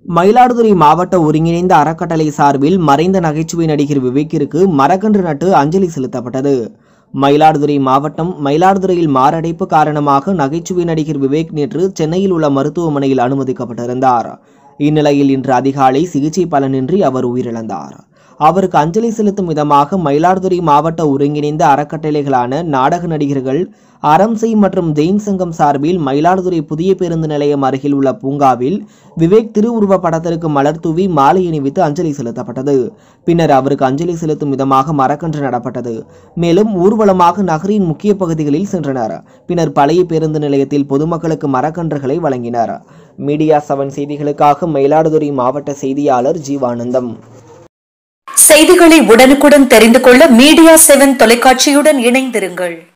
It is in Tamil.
மயிலாடுதுறை மாவட்ட ஒருங்கிணைந்த அறக்கட்டளை சார்பில் மறைந்த நகைச்சுவை நடிகர் விவேக்கிற்கு மரக்கன்று நட்டு அஞ்சலி செலுத்தப்பட்டது மயிலாடுதுறை மாவட்டம் மயிலாடுதுறையில் மாரடைப்பு காரணமாக நகைச்சுவை நடிகர் விவேக் நேற்று சென்னையில் உள்ள மருத்துவமனையில் அனுமதிக்கப்பட்டிருந்தார் இந்நிலையில் இன்று அதிகாலை சிகிச்சை பலனின்றி அவர் உயிரிழந்தார் அவருக்கு அஞ்சலி செலுத்தும் விதமாக மயிலாடுதுறை மாவட்ட ஒருங்கிணைந்த அறக்கட்டளைகளான நாடக நடிகர்கள் அறம்சை மற்றும் ஜெயின் சங்கம் சார்பில் மயிலாடுதுறை புதிய பேருந்து நிலையம் அருகில் உள்ள பூங்காவில் விவேக் திருவுருவ படத்திற்கு மலர் தூவி மாலை அணிவித்து அஞ்சலி செலுத்தப்பட்டது பின்னர் அவருக்கு அஞ்சலி செலுத்தும் விதமாக மரக்கன்று நடப்பட்டது மேலும் ஊர்வலமாக நகரின் முக்கிய பகுதிகளில் சென்றனர் பின்னர் பழைய பேருந்து நிலையத்தில் பொதுமக்களுக்கு மரக்கன்றுகளை வழங்கினர் மீடியா செவன் செய்திகளுக்காக மயிலாடுதுறை மாவட்ட செய்தியாளர் ஜீவானந்தம் செய்திகளை உடனுக்குடன் தெரிந்து கொள்ள மீடியா செவன் தொலைக்காட்சியுடன் இணைந்திருங்கள்